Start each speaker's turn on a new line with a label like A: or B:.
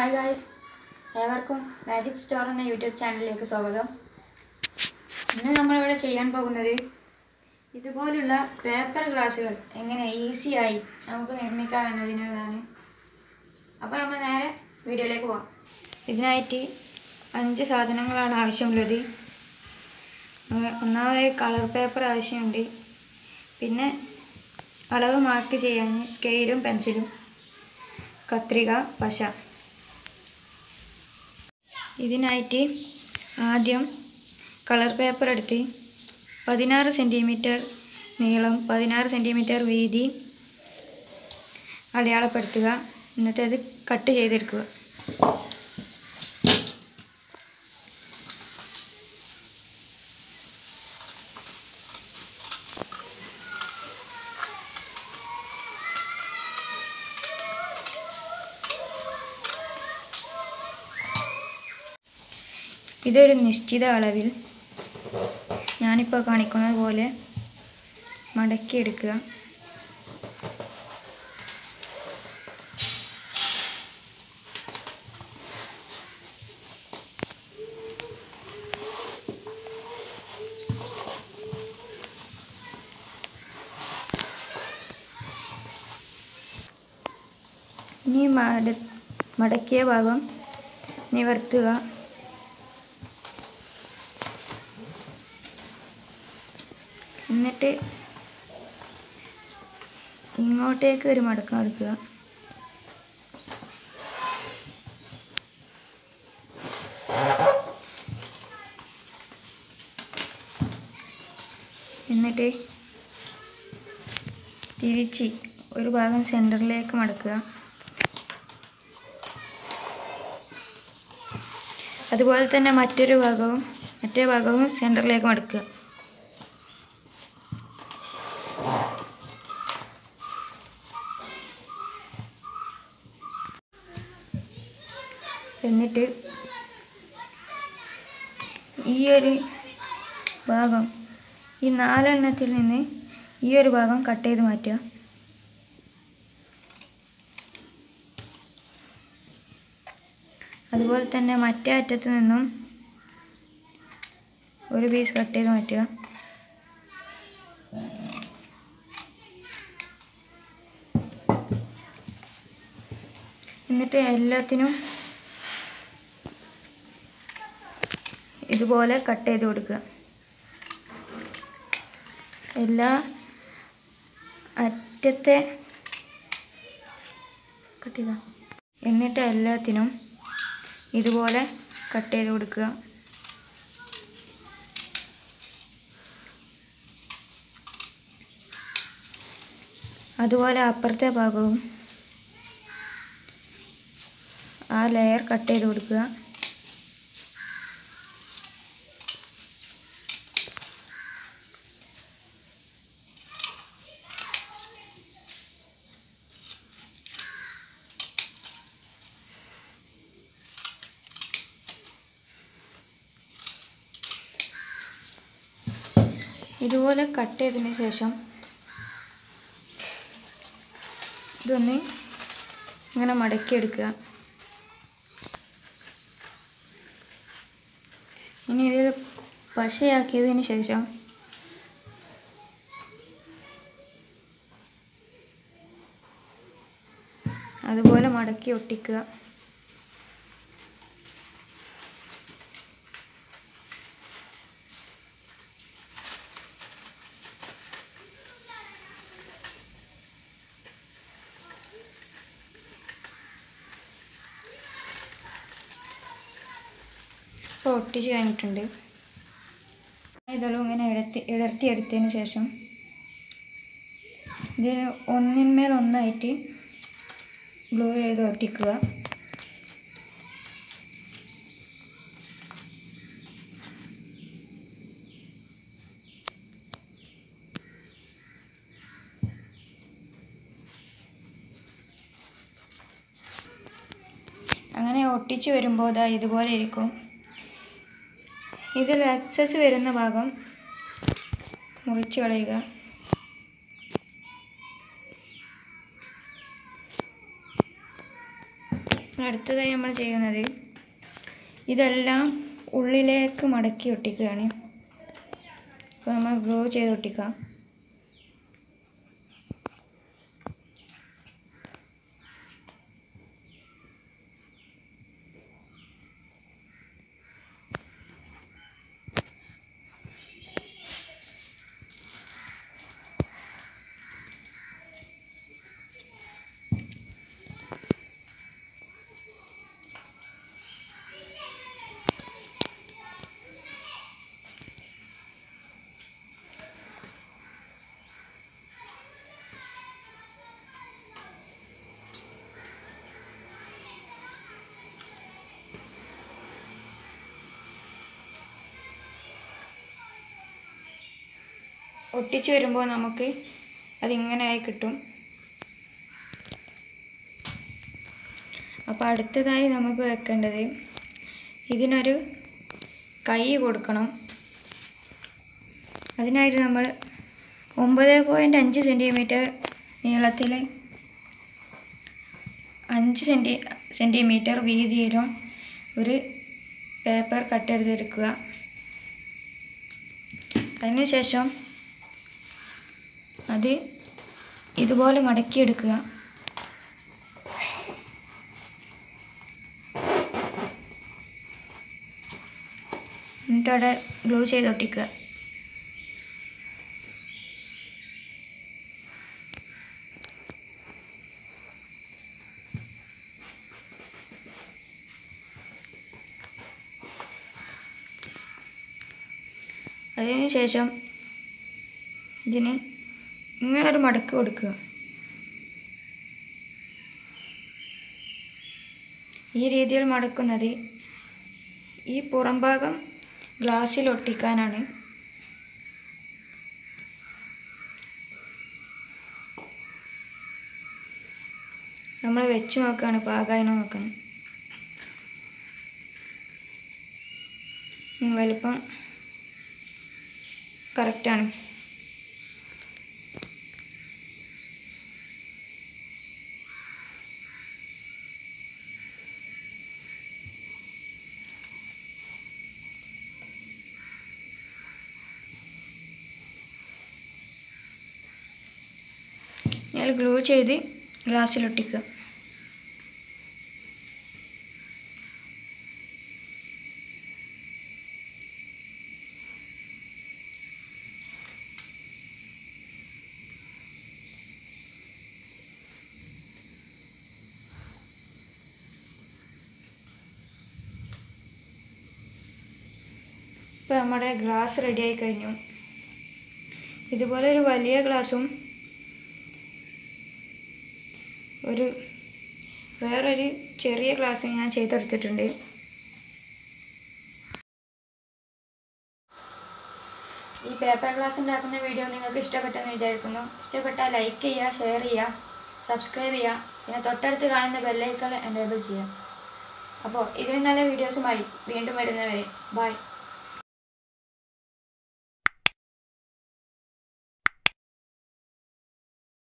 A: hi guys ഏവർക്കും magic store എന്ന YouTube ചാനലിലേക്ക് സ്വാഗതം ഇന്ന് നമ്മളിവിടെ ചെയ്യാൻ പോകുന്നത് ഇതുപോലുള്ള പേപ്പർ ഗ്ലാസ്സുകൾ എങ്ങനെ ഈസിയായി നമുക്ക് നിർമ്മിക്കാം എന്നതിനാണ് അപ്പോൾ നമ്മൾ നേരെ വീഡിയോയിലേക്ക് പോകാം ഇതിനായിട്ട് അഞ്ച് സാധനങ്ങളാണ് ആവശ്യമുള്ളത് ഏഹ് ഒന്നാമതായി കളർ പേപ്പർ ആവശ്യമുണ്ട് പിന്നെ അളവ് മാർക്ക് ചെയ്യാൻ സ്കെയിലും പെൻസിലും കത്രിക പശ ഇതിനായിട്ട് ആദ്യം കളർ പേപ്പർ എടുത്ത് പതിനാറ് സെൻറ്റിമീറ്റർ നീളം പതിനാറ് സെൻറ്റിമീറ്റർ വീതി അടയാളപ്പെടുത്തുക എന്നിട്ട് അത് കട്ട് ചെയ്തെടുക്കുക ഇതൊരു നിശ്ചിത അളവിൽ ഞാനിപ്പോൾ കാണിക്കുന്നത് പോലെ മടക്കിയെടുക്കുക ഇനി മട മടക്കിയ ഭാഗം നിവർത്തുക എന്നിട്ട് ഇങ്ങോട്ടേക്ക് ഒരു മടക്കം എടുക്കുക എന്നിട്ട് തിരിച്ച് ഒരു ഭാഗം സെൻറ്ററിലേക്ക് മടക്കുക അതുപോലെ തന്നെ മറ്റൊരു ഭാഗവും മറ്റേ ഭാഗവും സെൻറ്ററിലേക്ക് മടക്കുക എന്നിട്ട് ഈ ഒരു ഭാഗം ഈ നാലെണ്ണത്തിൽ നിന്ന് ഈ ഒരു ഭാഗം കട്ട് ചെയ്ത് മാറ്റുക അതുപോലെ തന്നെ മറ്റേ അറ്റത്തു നിന്നും ഒരു പീസ് കട്ട് ചെയ്ത് മാറ്റുക എന്നിട്ട് എല്ലാത്തിനും ഇതുപോലെ കട്ട് ചെയ്ത് കൊടുക്കുക എല്ലാ അറ്റത്തെ കട്ട് ചെയ്ത എന്നിട്ട് എല്ലാത്തിനും ഇതുപോലെ കട്ട് ചെയ്ത് കൊടുക്കുക അതുപോലെ അപ്പുറത്തെ ഭാഗവും ആ ലെയർ കട്ട് ചെയ്ത് കൊടുക്കുക ഇതുപോലെ കട്ട് ചെയ്തതിന് ശേഷം ഇതൊന്ന് ഇങ്ങനെ മടക്കിയെടുക്കുക ഇനി ഇതിൽ പശയാക്കിയതിന് ശേഷം അതുപോലെ മടക്കി ഒട്ടിക്കുക ഇപ്പോൾ ഒട്ടിച്ച് കഴിഞ്ഞിട്ടുണ്ട് ഇതെല്ലാം ഇങ്ങനെ ഇടത്തി ഇടർത്തിയെടുത്തതിന് ശേഷം ഇതിന് ഒന്നിന്മേൽ ഒന്നായിട്ട് ഗ്ലൂ ചെയ്ത് ഒട്ടിക്കുക അങ്ങനെ ഒട്ടിച്ച് വരുമ്പോൾ ഇതാ ഇതുപോലെ ഇരിക്കും ഇതിൽ എക്സസ് വരുന്ന ഭാഗം മുറിച്ച് കളയുക അടുത്തതായി നമ്മൾ ചെയ്യുന്നത് ഇതെല്ലാം ഉള്ളിലേക്ക് മടക്കി ഒട്ടിക്കുകയാണ് അപ്പോൾ നമ്മൾ ഗ്ലൂ ചെയ്ത് ഒട്ടിക്കാം ഒട്ടിച്ച് വരുമ്പോൾ നമുക്ക് അതിങ്ങനെ ആയി കിട്ടും അപ്പോൾ അടുത്തതായി നമുക്ക് വെക്കേണ്ടത് ഇതിനൊരു കൈ കൊടുക്കണം അതിനായിട്ട് നമ്മൾ ഒമ്പത് പോയിൻറ്റ് അഞ്ച് സെൻറ്റിമീറ്റർ നീളത്തിൽ അഞ്ച് സെൻറ്റി സെൻറ്റിമീറ്റർ വീതിയിലും ഒരു പേപ്പർ കട്ട് ചെയ്തെടുക്കുക അതിനുശേഷം അത് ഇതുപോലെ മടക്കിയെടുക്കുക എന്നിട്ട് അവിടെ ഗ്ലൂ ചെയ്ത് ഒട്ടിക്കുക അതിന് ശേഷം ഇതിന് ഇങ്ങനെ ഒരു മടക്ക് കൊടുക്കുക ഈ രീതിയിൽ മടക്കുന്നത് ഈ പുറം ഭാഗം ഗ്ലാസ്സിൽ ഒട്ടിക്കാനാണ് നമ്മൾ വെച്ച് നോക്കുകയാണ് പാകമായി നോക്കാൻ ഉം, വലിപ്പം കറക്റ്റാണ് ഞാൻ ഗ്ലൂ ചെയ്ത് ഗ്ലാസ്സിൽ ഒട്ടിക്കുക ഇപ്പോൾ നമ്മുടെ ഗ്ലാസ് റെഡി ആയി കഴിഞ്ഞു ഇതുപോലെ ഒരു വലിയ ഗ്ലാസും ഒരു വേറൊരു ചെറിയ ഗ്ലാസ്സും ഞാൻ ചെയ്തെടുത്തിട്ടുണ്ട് ഈ പേപ്പർ ഗ്ലാസ് ഉണ്ടാക്കുന്ന വീഡിയോ നിങ്ങൾക്ക് ഇഷ്ടപ്പെട്ടെന്ന് വിചാരിക്കുന്നു ഇഷ്ടപ്പെട്ടാൽ ലൈക്ക് ചെയ്യുക ഷെയർ ചെയ്യുക സബ്സ്ക്രൈബ് ചെയ്യുക പിന്നെ തൊട്ടടുത്ത് കാണുന്ന ബെല്ലൈക്കൺ എനേബിൾ ചെയ്യുക അപ്പോൾ ഇതിന് നല്ല വീഡിയോസുമായി വീണ്ടും വരുന്നവരെ ബൈ